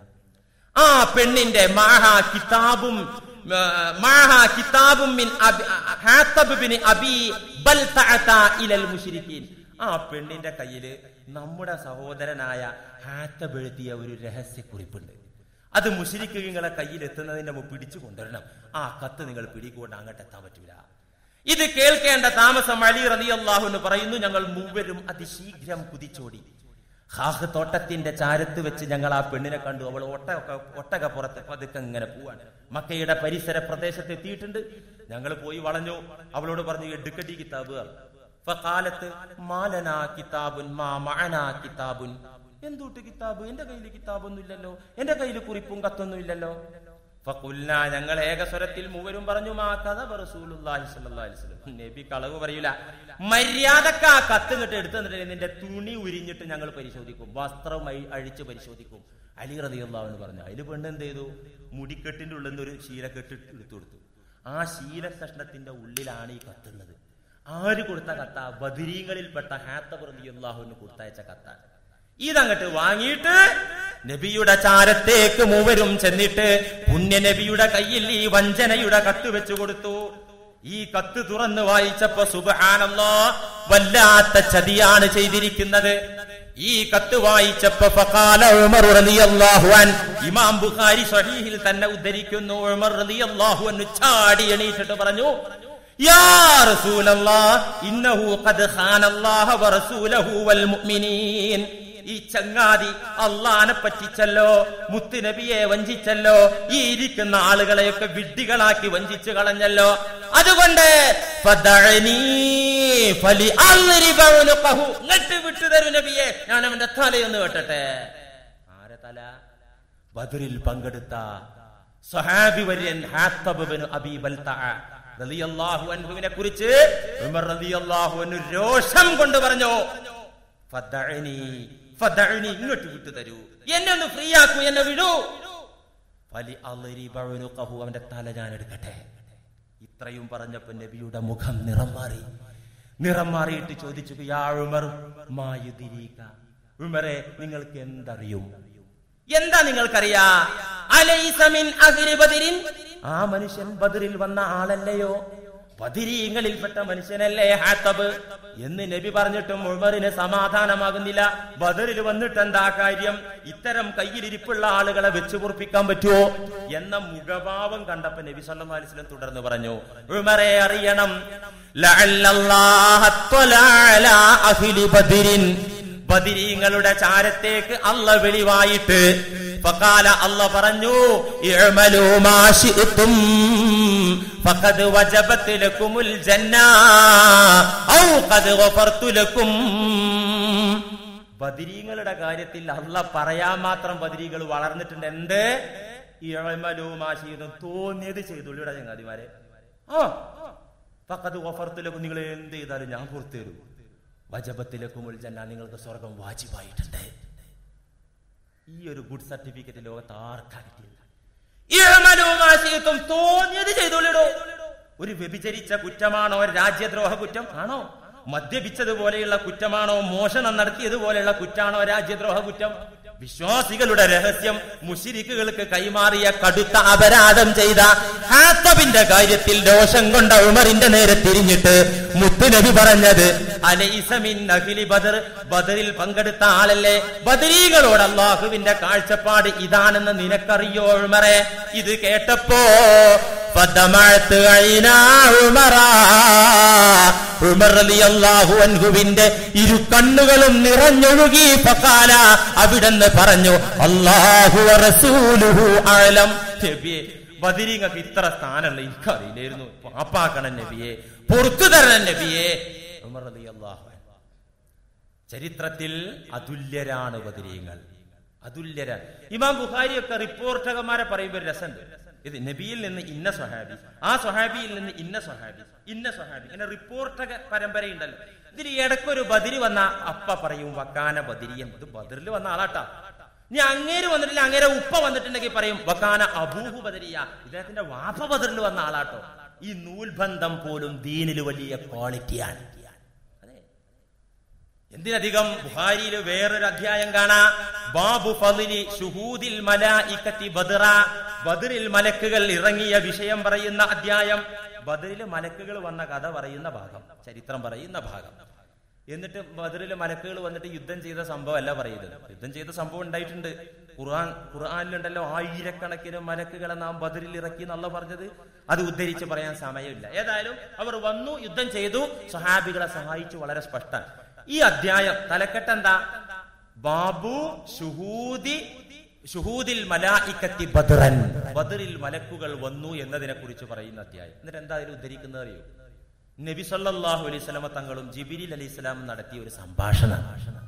ആ പെണ്ണിന്റെ മാഹ കിതാബും ആ, മാഹ കിതാബും മിൻ അബി- ഹാത്തബ് ബിൻ അബി ബൽതഅത ഇലൽ മുശ്രിക്കീൻ ആ പെണ്ണിന്റെ കയ്യില് നമ്മുടെ സഹോദരനായ ഹാത്തബ് എഴുതിയ ഒരു രഹസ്യക്കുറിപ്പുണ്ട് അത് മുശ്രിക്കുകളെ കയ്യിൽ എത്തുന്നതിന്റെ മുമ്പ് പിടിച്ചു കൊണ്ടുവരണം ആ കത്ത് നിങ്ങൾ പിടികൊണ്ട് അങ്ങോട്ട് എത്താൻ പറ്റൂല ഇത് കേൾക്കേണ്ട താമസം അലി റളിയല്ലാഹു എന്ന് പറയുന്നു ഞങ്ങൾ മൂവരും അതിശീഘ്രം കുതിച്ചോടി ഹാഹ് തോട്ടത്തിന്റെ ചാരത്ത് വെച്ച് ഞങ്ങൾ ആ പെണ്ണിനെ കണ്ടു അവൾ ഒട്ടക ഒട്ടക പുറത്ത് പതുക്കെ ഇങ്ങനെ പോവാണ് മക്കയുടെ പരിസര പ്രദേശത്ത് എത്തിയിട്ടുണ്ട് ഞങ്ങൾ പോയി വളഞ്ഞു അവളോട് പറഞ്ഞു എടുക്കടി കിതാബ് കാലത്ത് മാലനാ കിതാബുൻ മാ മഅനാ കിതാബുൻ എന്തൂട്ട് കിതാബ് എന്റെ കയ്യിൽ കിതാബൊന്നും ഇല്ലല്ലോ എന്റെ കയ്യിൽ കുറിപ്പും കത്തൊന്നും ഇല്ലല്ലോ ഫഖുൽന ഞങ്ങൾ ഏകസ്വരത്തിൽ മൂവരും പറഞ്ഞു മാ കഥ റസൂലുള്ളാഹി സ്വല്ലല്ലാഹി അലൈഹി വസല്ലം നബി കളവ് പറയൂല മര്യാദക്ക് ആ കത്ത് ഇങ്ങോട്ട് എടുത്തു തന്നിട്ട് നിന്റെ തുണി ഉരിഞ്ഞിട്ട് ഞങ്ങൾ പരിശോധിക്കും വസ്ത്രം അഴി- അഴിച്ച് പരിശോധിക്കും അലി റളിയല്ലാഹു അൻഹു പറഞ്ഞു അതിൽ പെണ്ണ് എന്ത് ചെയ്തു മുടിക്കെട്ടിന്റെ ഉള്ളിൽ നിന്ന് ഒരു ശീലക്കെട്ട് എടുത്തു കൊടുത്തു ആ ശീല കഷ്ണത്തിന്റെ ഉള്ളിലാണ് ഈ കത്തുള്ളത് ആര് കൊടുത്ത കത്ത ബദിരീങ്ങളിൽപ്പെട്ട ഹാത്തബ് റളിയല്ലാഹുവിന് കൊടുത്തയച്ച കത്താണ് ഇതങ്ങട്ട് വാങ്ങിയിട്ട് നബിയുടെ ചാരത്തേക്ക് മൂവരും ചെന്നിട്ട് പുണ്യ നബിയുടെ കയ്യിൽ ഈ വഞ്ചനയുടെ കത്ത് വെച്ചു കൊടുത്തു ഈ കത്ത് തുറന്ന് വായിച്ചപ്പോ സുബഹാനല്ലോ വല്ലാത്ത ചതിയാണ് ചെയ്തിരിക്കുന്നത് ഈ കത്ത് വായിച്ചപ്പോ ഫഖാല ഉമർ റളിയല്ലാഹു അൻ ഇമാം ബുഖാരി സ്വഹീഹിൽ തന്നെ ഉദ്ധരിക്കുന്നു ഉമർ റളിയല്ലാഹു അൻഹു ചാടി എണീറ്റിട്ട് പറഞ്ഞു യാ റസൂലല്ലാഹ് ഇന്നഹു ഖദ് ഖാനല്ലാഹ വറസൂലഹു വൽ മുഅ്മിനീൻ ഈ ചങ്ങാതി അള്ളാനെ പറ്റിച്ചല്ലോ മുത്തുനബിയെ വഞ്ചിച്ചല്ലോ ഈ ഇരിക്കുന്ന ആളുകളെയൊക്കെ വിഡ്ഢികളാക്കി വഞ്ചിച്ചു കളഞ്ഞല്ലോ അതുകൊണ്ട് ഫദഅനീ ഫലിഅദ്രിബ ഉനുഖഹു. ഇങ്ങട്ട് വിട്ടു തരൂ നബിയെ ഞാൻ അവന്റെ തലയൊന്ന് വെട്ടട്ടെ ആരെ തല ബദറിൽ പങ്കെടുത്ത സഹാബി വര്യൻ ഹാത്തബ് ബിൻ അബീ ബൽതഅ റളിയല്ലാഹു അൻഹുവിനെ കുറിച്ച് ഉമർ റളിയല്ലാഹു അൻഹു രോഷം കൊണ്ട് പറഞ്ഞു ഫദഅനി ഫദഅനി ഇങ്ങോട്ട് വിട്ടു തരൂ എന്നെ ഒന്ന് ഫ്രീ ആക്കൂ എന്നെ വിടൂ ഫലി അളിരിബ ഉനുഖഹു അവന്റെ തല ഞാൻ എടുക്കട്ടെ ഇത്രയും പറഞ്ഞപ്പോ നബിയുടെ മുഖം നിറം മാറി നിറം മാറിയിട്ട് ചോദിച്ചു യാ ഉമർ മായുദിരീക ഉമറെ നിങ്ങൾക്ക് എന്തറിയും എന്താ നിങ്ങൾക്കറിയാ അലൈസ മിൻ അഹ്ലി ബദരിൻ ആ മനുഷ്യൻ ബദറിൽ വന്ന ആളല്ലയോ ബദിരീങ്ങളിൽപ്പെട്ട മനുഷ്യനല്ലേ ഹാത്തബ് എന്ന് നബി പറഞ്ഞിട്ടും ഉമറിന് സമാധാനമാകുന്നില്ല ബദറിൽ വന്നിട്ട് എന്താ കാര്യം ഇത്തരം കയ്യിലിരിപ്പുള്ള ആളുകളെ വെച്ചു പൊറപ്പിക്കാൻ പറ്റുമോ എന്ന മുഖഭാവം കണ്ടപ്പോ നബി സല്ലല്ലാഹു അലൈഹി വസല്ലം തുടർന്ന് പറഞ്ഞു ഉമറെ അറിയണം ലഅല്ലല്ലാഹ ത്വലഅ അലാ അഹ്ലി ബദരിൻ ബദിരീങ്ങളുടെ ചാരത്തേക്ക് അല്ല വെളിവായിട്ട് ഫഖാല അല്ല പറഞ്ഞു ഇഅ്മലൂ മാ ശിഅ്തും ഫഖദ് വജബത് ലക്കുമുൽ ജന്ന ഔ ഖദ് ഗഫർതു ലക്കും ബദരീങ്ങളുടെ കാര്യത്തിൽ അല്ല പറയാൻ മാത്രം ബദരീകൾ വളർന്നിട്ടുണ്ട് എന്ത് ഇഅ്മലൂ മാ ശിഅ്തും തോന്നിയത് ചെയ്തുള്ളിയുടെ ചങ്ങാതിമാരെ ആ ഫഖദ് ഗഫർതു ലക്കും നിങ്ങൾ എന്ത് ചെയ്താലും ഞാൻ പുറത്തു തരും വജബത്തിലേക്കുമുൽ ജന്ന നിങ്ങൾക്ക് സ്വർഗം വാജിബായിട്ടുണ്ട് ഈ ഒരു ഗുഡ് സർട്ടിഫിക്കറ്റ് ലോകത്ത് ആർക്കാ കിട്ടിയില്ല തോന്നിയത് ചെയ്തോളിടോ ഒരു വ്യഭിചരിച്ച കുറ്റമാണോ രാജ്യദ്രോഹ കുറ്റം ആണോ മദ്യപിച്ചതുപോലെയുള്ള കുറ്റമാണോ മോഷണം നടത്തിയതുപോലെയുള്ള കുറ്റാണോ രാജ്യദ്രോഹ കുറ്റം വിശ്വാസികളുടെ രഹസ്യം മുഷിരിക്കുകൾക്ക് കൈമാറിയ കടുത്ത അപരാധം ചെയ്ത ഹാത്തബിന്റെ കാര്യത്തിൽ ദോഷം കൊണ്ട ഉമറിന്റെ നേരെ തിരിഞ്ഞിട്ട് മുത്തുനബി പറഞ്ഞത് അലൈസമിൻ അഖിലി ബദർ ബദറിൽ പങ്കെടുത്ത ആളല്ലേ ബദരീകളോട് അള്ളാഹുവിന്റെ കാഴ്ചപ്പാട് ഇതാണെന്ന് നിനക്കറിയോ ഉമറെ ഇത് കേട്ടപ്പോ ഫദമഅത്ത് ഐനാ ഉമറാ. ഉമർ റളിയല്ലാഹു അൻഹുവിന്റെ ഇരു കണ്ണുകളും നിറഞ്ഞൊഴുകി ഫഖാല അവിടെന്ന് പറഞ്ഞു അല്ലാഹു വറസൂലുഹു അലം നബിയെ ബദരീങ്ങൾക്ക് ഇത്ര സ്ഥാനമുള്ള എനിക്കറിയില്ലായിരുന്നു പാപ്പാക്കണം നബിയെ പുറത്തു തരണം നബിയെ ഉമർ റളിയല്ലാഹു അൻഹു ചരിത്രത്തിൽ അതുല്യരാണ് ബദരീങ്ങൾ അതുല്യരാണ് ഇമാം ബുഖാരി ഒക്കെ റിപ്പോർട്ടർമാരെ പറയുമ്പോൾ ഒരു രസമുണ്ട് ഇത് നബിയിൽ നിന്ന് ഇന്ന സ്വഹാബി ആ സ്വഹാബിയിൽ നിന്ന് ഇന്ന സ്വഹാബി ഇന്ന സ്വഹാബി ഇങ്ങനെ റിപ്പോർട്ടക പരമ്പരയുണ്ടല്ലോ ഇതിൽ ഇടയ്ക്കൊരു ബദിരി വന്ന അപ്പ പറയും വക്കാന ബദിരിയൻ ഇത് ബദറിൽ വന്ന ആളാട്ടാ ഇനി അങ്ങേര് വന്നിട്ടില്ല അങ്ങേരെ ഉപ്പ വന്നിട്ടുണ്ടെങ്കിൽ പറയും വക്കാന അബൂഹു ബദരിയ ഇദ്ദേഹത്തിന്റെ വാപ്പ ബദറിൽ വന്ന ആളാട്ടോ ഈ നൂൽബന്ധം പോലും ദീനിൽ വലിയ ക്വാളിറ്റിയാണ് അതെ എന്തിനധികം ബുഹാരിയിൽ വേറൊരു അധ്യായം കാണാ ബാബു ഫളിലി ഷുഹൂദിൽ മലായിക്കത്തി ബദറ ബദറിൽ മലക്കുകൾ ഇറങ്ങിയ വിഷയം പറയുന്ന അധ്യായം ബദറിൽ മലക്കുകൾ വന്ന കഥ പറയുന്ന ഭാഗം ചരിത്രം പറയുന്ന ഭാഗം എന്നിട്ട് ബദറിൽ മലക്കുകൾ വന്നിട്ട് യുദ്ധം ചെയ്ത സംഭവം അല്ല പറയുന്നത് യുദ്ധം ചെയ്ത സംഭവം ഉണ്ടായിട്ടുണ്ട് ഖുർആൻ ഖുർആനിലുണ്ടല്ലോ ആയിരക്കണക്കിന് മലക്കുകളെ നാം ബദറിൽ ഇറക്കി എന്നുള്ള പറഞ്ഞത് അത് ഉദ്ധരിച്ച് പറയാൻ സമയമില്ല ഏതായാലും അവർ വന്നു യുദ്ധം ചെയ്തു സഹാബികളെ സഹായിച്ചു വളരെ സ്പഷ്ടം ഈ അധ്യായം തലക്കെട്ട് എന്താ ബാബു ഷുഹൂദി ഷുഹൂദിൽ മലായിക്കത്തി ബദ്റൻ ബദറിൽ മലക്കുകൾ വന്നു എന്നതിനെ കുറിച്ച് പറയുന്ന അധ്യായം എന്നിട്ട് എന്താ അതിൽ ഉദ്ധരിക്കുന്നത് അറിയോ നബി സല്ലല്ലാഹു അലൈഹി സ്വലമ തങ്ങളും ജിബിരിൽ അലൈഹി സ്വലാം നടത്തിയ ഒരു സംഭാഷണം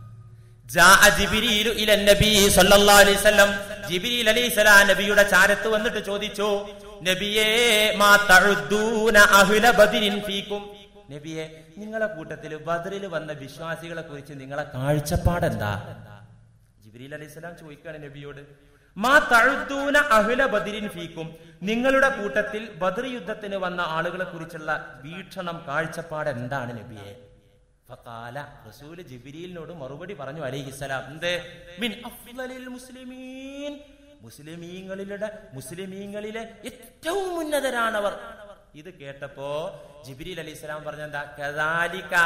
ജാഅ ജിബ്രീലു ഇല നബി സല്ലല്ലാഹു അലൈഹി വസല്ലം ജിബ്രീൽ അലൈഹി സലാം നബിയുടെ ചാരത്ത് വന്നിട്ട് ചോദിച്ചു നബിയേ മാ തഉദ്ദൂന അഹ്ല ബദ്രിൻ ഫീക്കും നബിയെ നിങ്ങളെ കൂട്ടത്തിൽ ബദറിൽ വന്ന വിശ്വാസികളെ കുറിച്ച് നിങ്ങളെ കാഴ്ചപ്പാട് എന്താ ജിബ്രീൽ അലൈഹി സ്വലാം ചോദിക്കുകയാണ് നബിയോട് മാ തഴുത്തൂന അഹുല ബദിരിൻ ഫീക്കും നിങ്ങളുടെ കൂട്ടത്തിൽ ബദർ യുദ്ധത്തിന് വന്ന ആളുകളെ കുറിച്ചുള്ള വീക്ഷണം കാഴ്ചപ്പാട് എന്താണ് നബിയെ ഫഖാല റസൂല് ജിബ്രീലിനോട് മറുപടി പറഞ്ഞു അലൈഹിസ്സലാം എന്ത് മിൻ അഫ്ളലിൽ മുസ്ലിമീൻ മുസ്ലിമീങ്ങളിലെ മുസ്ലിമീങ്ങളിലെ ഏറ്റവും ഉന്നതരാണവർ ഇത് കേട്ടപ്പോ ജിബ്രീൽ അലൈഹി സ്വലാം പറഞ്ഞെന്താ കദാലിക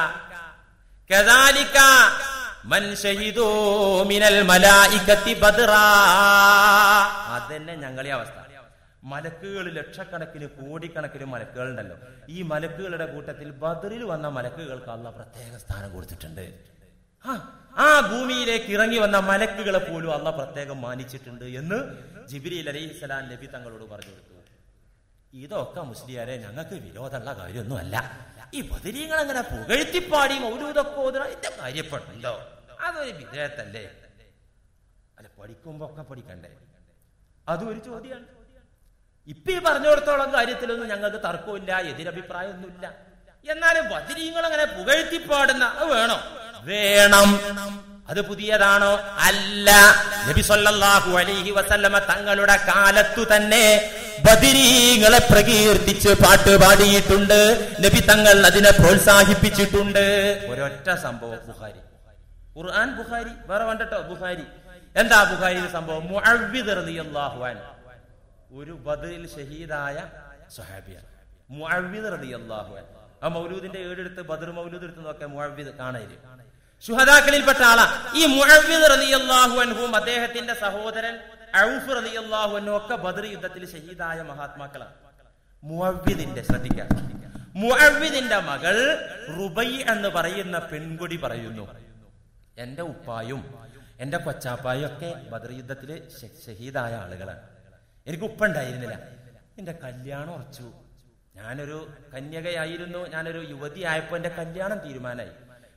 കദാലിക മൻ ഷഹിദൂ മിനൽ മലായികത്തി ബദ്റാ അതന്നെ ഞങ്ങളെ അവസ്ഥ മലക്കുകൾ ലക്ഷക്കണക്കിന് കോടിക്കണക്കിന് മലക്കുകൾ ഉണ്ടല്ലോ ഈ മലക്കുകളുടെ കൂട്ടത്തിൽ ബദറിൽ വന്ന മലക്കുകൾക്ക് അള്ള പ്രത്യേക സ്ഥാനം കൊടുത്തിട്ടുണ്ട് ആ, ആ ഭൂമിയിലേക്ക് ഇറങ്ങി വന്ന മലക്കുകളെ പോലും അള്ള പ്രത്യേകം മാനിച്ചിട്ടുണ്ട് എന്ന് ജിബിരി അലൈഹി സ്വലാം നബി തങ്ങളോട് പറഞ്ഞു കൊടുത്തു ഇതൊക്കെ മുസ്ലിയാരെ ഞങ്ങൾക്ക് വിരോധമുള്ള കാര്യമൊന്നുമല്ല ഈ ബദരീങ്ങൾ അങ്ങനെ പുകഴ്ത്തിപ്പാടി മൗലൂദൊക്കെ ഓതുക ഇതിന്റെ കാര്യപ്പെടുന്നുണ്ടോ അതൊരു വിധേയത്തല്ലേ അല്ല പഠിക്കുമ്പോ ഒക്കെ പഠിക്കണ്ടേ അതും ഒരു ചോദ്യമാണ് ഇപ്പൊ ഈ പറഞ്ഞിടത്തോളം കാര്യത്തിലൊന്നും ഞങ്ങൾക്ക് തർക്കമില്ല എതിരഭിപ്രായമൊന്നുമില്ല എന്നാലും ബദരീങ്ങൾ അങ്ങനെ പുകഴ്ത്തിപ്പാടുന്ന അത് വേണോ വേണം അത് പുതിയതാണോ അല്ല നബി സല്ലല്ലാഹു അലൈഹി വസല്ലമ തങ്ങളുടെ കാലത്തു തന്നെ ബദിരീങ്ങളെ പ്രകീർത്തിച്ച് പാട്ട് പാടിയിട്ടുണ്ട് നബി തങ്ങൾ അതിനെ പ്രോത്സാഹിപ്പിച്ചിട്ടുണ്ട് ഒരൊറ്റ സംഭവം ബുഖാരി ഖുർആൻ ബുഖാരി വേറെ വേണ്ടട്ടോ ബുഖാരി എന്താ ബുഖാരിയിൽ സംഭവം മുഅവ്വിദ് റളിയല്ലാഹു അൻഹു ഒരു ബദറിൽ ഷഹീദായ സ്വഹാബിയാണ് മുഅവ്വിദ് റളിയല്ലാഹു അൻഹു ആ മൗലൂദിന്റെ ഏടെടുത്ത് ബദർ മൗലൂദ് എടുത്ത് നോക്കിയാൽ മുഅവ്വിദ് കാണയില് ശുഹദാക്കളിൽപ്പെട്ട ആളാ ഈ മുഅവ്വിദ് റളിയല്ലാഹു അൻഹും അദ്ദേഹത്തിന്റെ സഹോദരൻ ഔഫ് റളിയല്ലാഹു അൻഹു ഒക്കെ ബദർ യുദ്ധത്തിൽ ഷഹീദായ മഹാത്മാക്കളാണ് മുഅവ്വിദിന്റെ ശ്രദ്ധിക്കാൻ മുഅവ്വിദിന്റെ മകൾ റുബൈ എന്ന് പറയുന്ന പെൺകുടി പറയുന്നു എന്റെ ഉപ്പായും എന്റെ കൊച്ചാപ്പായൊക്കെ ബദർ യുദ്ധത്തില് ഷ- ഷഹീദായ ആളുകളാണ് എനിക്ക് ഉപ്പുണ്ടായിരുന്നില്ല എന്റെ കല്യാണം ഉറച്ചു ഞാനൊരു കന്യകയായിരുന്നു ഞാനൊരു യുവതിയായപ്പോ എന്റെ കല്യാണം തീരുമാനമായി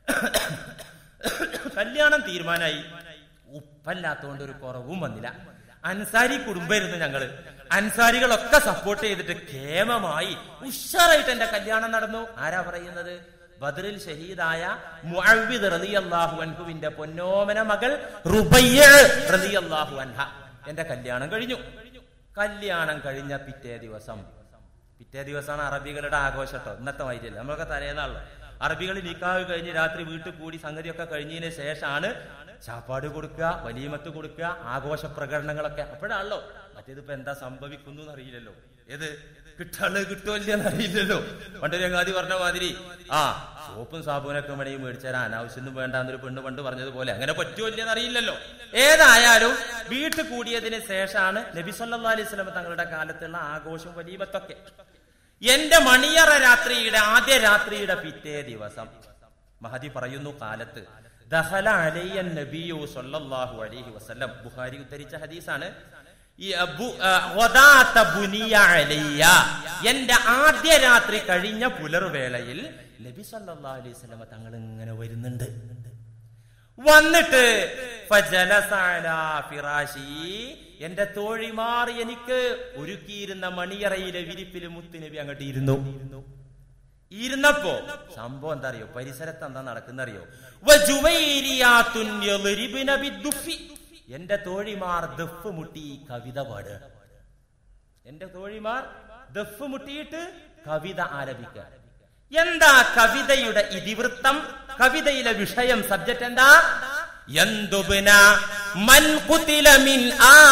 കല്യാണം തീരുമാനമായി ഉപ്പല്ലാത്തതുകൊണ്ട് ഒരു കുറവും വന്നില്ല അൻസാരി കുടുംബമായിരുന്നു ഞങ്ങള് അൻസാരികളൊക്കെ സപ്പോർട്ട് ചെയ്തിട്ട് കേമമായി ഉഷാറായിട്ട് എന്റെ കല്യാണം നടന്നു ആരാ പറയുന്നത് ബദറിൽ ഷഹീദായ മുഅവ്വിദ് റളിയല്ലാഹു അൻഹുവിന്റെ പൊന്നോമന മകൾ റുബയ്യ റളിയല്ലാഹു അൻഹ എന്റെ കല്യാണം കഴിഞ്ഞു കല്യാണം കഴിഞ്ഞ പിറ്റേ ദിവസം പിറ്റേ ദിവസമാണ് അറബികളുടെ ആഘോഷം കേട്ടോ ഇന്നത്തെ വൈദ്യല്ല നമ്മളൊക്കെ തലേന്നാണല്ലോ അറബികൾ നിക്കാഹ് കഴിഞ്ഞ് രാത്രി വീട്ടിൽ കൂടി സംഗതിയൊക്കെ കഴിഞ്ഞതിന് ശേഷമാണ് ചാപ്പാട് കൊടുക്കുക വലിയമത്ത് കൊടുക്കുക ആഘോഷ പ്രകടനങ്ങളൊക്കെ അപ്പോഴാണല്ലോ മറ്റേതിപ്പോ എന്താ സംഭവിക്കുന്നു അറിയില്ലല്ലോ ഏത് കിട്ടാള് കിട്ടുമല്ലെന്ന് അറിയില്ലല്ലോ പണ്ടൊരു അങ്ങാതി പറഞ്ഞ മാതിരി ആ സോപ്പും സാബുനൊക്കെ മണി മേടിച്ചാൽ അനാവശ്യമൊന്നും വേണ്ടാന്നൊരു പെണ്ണ് പണ്ട് പറഞ്ഞതുപോലെ അങ്ങനെ പറ്റുമോ ഇല്ലെന്ന് അറിയില്ലല്ലോ ഏതായാലും വീട്ടിൽ കൂടിയതിന് ശേഷമാണ് നബി സല്ലാ അലൈഹി സ്വലം തങ്ങളുടെ കാലത്തുള്ള ആഘോഷവും വലിയമത്തൊക്കെ എന്റെ മണിയറ രാത്രിയുടെ ആദ്യ രാത്രിയുടെ പിറ്റേ ദിവസം മഹദി പറയുന്നു കാലത്ത് ദഹല അലയ്യൻ നബിയു സല്ലല്ലാഹു അലൈഹി വസല്ലം ബുഖാരി ഉദ്ധരിച്ച ഹദീസാണ് ഈ അബു- ആ, വദാത്ത ബുനിയ അലയ്യ. എന്റെ ആദ്യ രാത്രി കഴിഞ്ഞ പുലർവേളയിൽ നബി സല്ലല്ലാഹു അലൈഹി വസല്ലം തങ്ങൾ ഇങ്ങനെ വരുന്നുണ്ട് വന്നിട്ട് ഫജലസ അലാ ഫിറാശി എന്റെ തോഴിമാർ എനിക്ക് ഒരുക്കിയിരുന്ന മണിയറയിലെ വിരിപ്പില് മുത്തുനബി അങ്ങോട്ട് ഇരുന്നു ഇരുന്നപ്പോ സംഭവം എന്താ അറിയോ പരിസരത്ത് എന്താ നടക്കുന്ന അറിയോ വജുവൈരിയാത്തുൻ യളിരിബ്ന ബിദ്ദുഫി. എന്റെ തോഴിമാർ ദഫ് മുട്ടി കവിത പാടുക എന്റെ തോഴിമാർ ദഫ് മുട്ടിയിട്ട് കവിത ആലപിക്കുക എന്താ കവിതയുടെ ഇതിവൃത്തം കവിതയിലെ വിഷയം സബ്ജക്ട് എന്താ യന്തുബ്ന മൻ ഖുതില മിൻ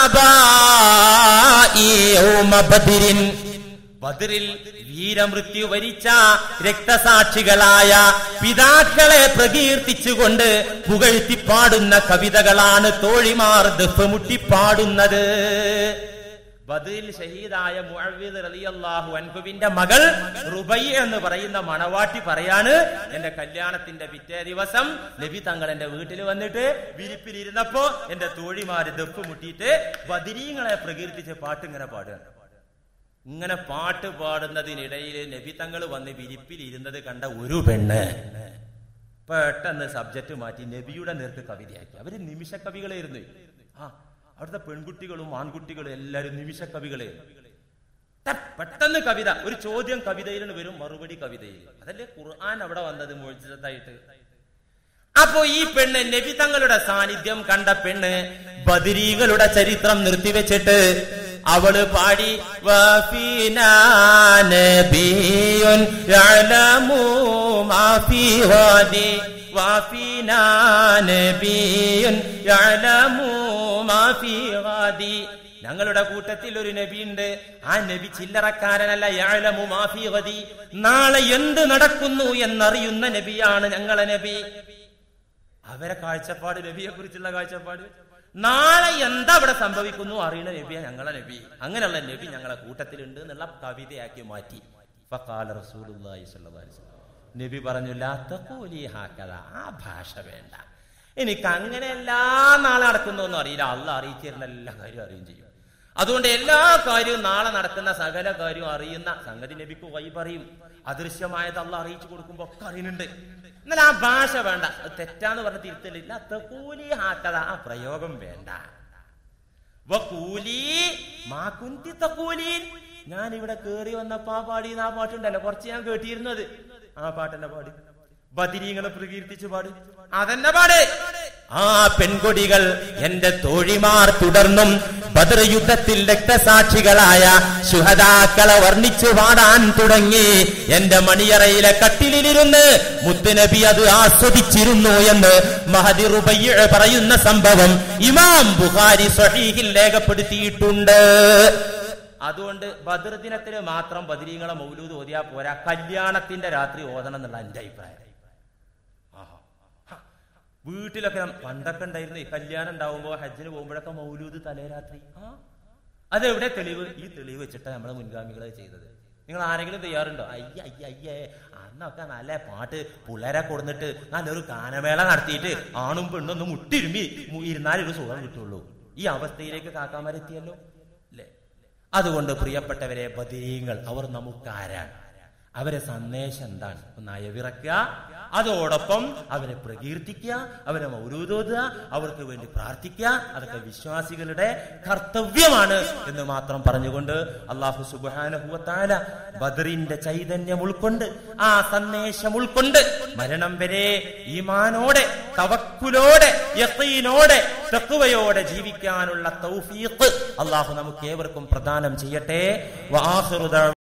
ആബാഇ യൗമ ബദ്രിൻ ബദറിൽ വീരമൃത്യു വരിച്ച രക്തസാക്ഷികളായ പിതാക്കളെ പ്രകീർത്തിച്ചുകൊണ്ട് പുകഴ്ത്തി പാടുന്ന കവിതകളാണ് തോഴിമാർ ദഫമുട്ടി പാടുന്നത് ബദറിൽ ഷഹീദായ മുഅവ്വിദ് റളിയല്ലാഹു അൻഹുവിന്റെ മകൾ റുബയ്യ എന്ന് പറയുന്ന മണവാട്ടി പറയാണ് എന്റെ കല്യാണത്തിന്റെ പിറ്റേ ദിവസം നബി തങ്ങൾ എന്റെ വീട്ടിൽ വന്നിട്ട് വിരിപ്പിലിരുന്നപ്പോ എന്റെ തോഴിമാര് ദഫ് മുട്ടിയിട്ട് ബദിരീങ്ങളെ പ്രകീർത്തിച്ച് പാട്ട് ഇങ്ങനെ പാടുകയാണ് ഇങ്ങനെ പാട്ട് പാടുന്നതിനിടയിൽ നബി തങ്ങൾ വന്ന് വിരിപ്പിൽ ഇരുന്നത് കണ്ട ഒരു പെണ്ണ് പെട്ടെന്ന് സബ്ജക്ട് മാറ്റി നബിയുടെ നേർക്ക് കവിതയാക്കി അവര് നിമിഷ കവികളായിരുന്നു ആ അവിടുത്തെ പെൺകുട്ടികളും ആൺകുട്ടികളും എല്ലാരും നിമിഷ കവികളായിരുന്നു ത- പെട്ടെന്ന് കവിത ഒരു ചോദ്യം കവിതയിൽ വരും മറുപടി കവിതയിൽ അതല്ലേ ഖുർആൻ അവിടെ വന്നത് മോചിതത്തായിട്ട് അപ്പോ ഈ പെണ്ണ് നബി തങ്ങളുടെ സാന്നിധ്യം കണ്ട പെണ്ണ് ബദിരീകളുടെ ചരിത്രം നിർത്തിവെച്ചിട്ട് അവള് പാടി വഫീനാ നബിയുൻ യഅലമു മാ ഫീ ഗദി വഫീനാ നബിയുൻ യഅലമു മാ ഫീ ഗദി ഞങ്ങളുടെ കൂട്ടത്തിൽ ഒരു നബിയുണ്ട് ആ നബി ചില്ലറക്കാരനല്ല യഅലമു മാ ഫീ ഗദി നാളെ എന്ത് നടക്കുന്നു എന്നറിയുന്ന നബിയാണ് ഞങ്ങളെ നബി അവരെ കാഴ്ചപ്പാട് നബിയെ കുറിച്ചുള്ള കാഴ്ചപ്പാട് നാളെ എന്താ ഇവിടെ സംഭവിക്കുന്നു അറിയുന്ന നബിയ ഞങ്ങളെ നബി അങ്ങനെയുള്ള നബി ഞങ്ങളെ കൂട്ടത്തിലുണ്ട് എന്നുള്ള കവിതയാക്കി മാറ്റി ഫഖാല റസൂലുള്ളാഹി സ്വല്ലല്ലാഹു അലൈഹി വസല്ലം. നബി പറഞ്ഞു ലാ തഖൂലി ഹാക്കദ ആ ഭാഷ വേണ്ട എനിക്ക് അങ്ങനെ എല്ലാ നാളെ നടക്കുന്നൊന്നും അറിയില്ല അല്ല അറിയിച്ചു തരുന്ന എല്ലാ കാര്യവും അറിയും ചെയ്യും അതുകൊണ്ട് എല്ലാ കാര്യവും നാളെ നടക്കുന്ന സകല കാര്യവും അറിയുന്ന സംഗതി നബിക്ക് വൈ പറയും അദൃശ്യമായത് അല്ല അറിയിച്ചു കൊടുക്കുമ്പോ ഒക്കെ അറിയുന്നുണ്ട് എന്നാൽ ആ ഭാഷ വേണ്ട അത് തെറ്റാന്ന് പറഞ്ഞ തിരുത്തലില്ല തകൂലി ഹാക്കത ആ പ്രയോഗം വേണ്ട വകൂലി മാ കുന്തി തകൂലീൻ ഞാൻ ഇവിടെ കേറി വന്നപ്പോ ആ പാടിയുന്ന ആ പാട്ടുണ്ടല്ലോ കുറച്ച് ഞാൻ കേട്ടിരുന്നത് ആ പാട്ടെന്നെ പാടി ബദിരീങ്ങളെ പ്രകീർത്തിച്ച് പാട് അതെന്നെ പാട് ആ പെൺകൊടികൾ എന്റെ തോഴിമാർ തുടർന്നും ബദർ യുദ്ധത്തിൽ രക്തസാക്ഷികളായ ശുഹദാക്കളെ വർണ്ണിച്ചു പാടാൻ തുടങ്ങി എന്റെ മണിയറയിലെ കട്ടിലിരുന്ന് മുത്തുനബി അത് ആസ്വദിച്ചിരുന്നു എന്ന് മഹദി റുബയ്യ പറയുന്ന സംഭവം ഇമാം ബുഖാരി സ്വഹീഹിൽ രേഖപ്പെടുത്തിയിട്ടുണ്ട് അതുകൊണ്ട് ബദർ ദിനത്തിന് മാത്രം ബദരീങ്ങളെ മൗലൂദ് ഓതിയാ പോരാ കല്യാണത്തിന്റെ രാത്രി ഓതണം എന്നുള്ള എന്റെ അഭിപ്രായം ആഹാ. ഹ. വീട്ടിലൊക്കെ നം- പണ്ടൊക്കെ ഉണ്ടായിരുന്നു ഈ കല്യാണം ഉണ്ടാവുമ്പോ ഹജ്ജിന് പോകുമ്പോഴൊക്കെ മൗലൂദ് തലേ രാത്രി ആ അതെവിടെ തെളിവ് ഈ തെളിവ് വെച്ചിട്ടാണ് നമ്മളെ മുൻഗാമികളെ ചെയ്തത് നിങ്ങൾ ആരെങ്കിലും തയ്യാറുണ്ടോ അയ്യ അയ്യ അയ്യേ അന്നൊക്കെ നല്ല പാട്ട് പിള്ളേരെ കൊടുന്നിട്ട് നല്ലൊരു ഗാനമേള നടത്തിയിട്ട് ആണും പെണ്ണൊന്ന് മുട്ടിരുമ്പി മു- ഇരുന്നാലേ ഒരു സുഖം കിട്ടുള്ളൂ ഈ അവസ്ഥയിലേക്ക് കാക്കാമാരെത്തിയല്ലോ അല്ലേ അതുകൊണ്ട് പ്രിയപ്പെട്ടവരെ ബദരീങ്ങൾ അവർ നമുക്കാരാണ് അവരെ സന്ദേശം എന്താണ് ഒന്ന് അയവിറക്കുക അതോടൊപ്പം അവരെ പ്രകീർത്തിക്കുക അവരെ മൗരൂതോതുക അവർക്ക് വേണ്ടി പ്രാർത്ഥിക്കുക അതൊക്കെ വിശ്വാസികളുടെ കർത്തവ്യമാണ് എന്ന് മാത്രം പറഞ്ഞുകൊണ്ട് അള്ളാഹു സുബാനുഭവത്താല ബദറിന്റെ ചൈതന്യം ഉൾക്കൊണ്ട് ആ സന്ദേശം ഉൾക്കൊണ്ട് മരണം വരെ ഈമാനോടെ തവക്കുലോടെ യഖീനോടെ തഖ്വയോടെ ജീവിക്കാനുള്ള തൗഫീഖ് അള്ളാഹു നമുക്ക് ഏവർക്കും പ്രദാനം ചെയ്യട്ടെ വആഖിറു ദഅ-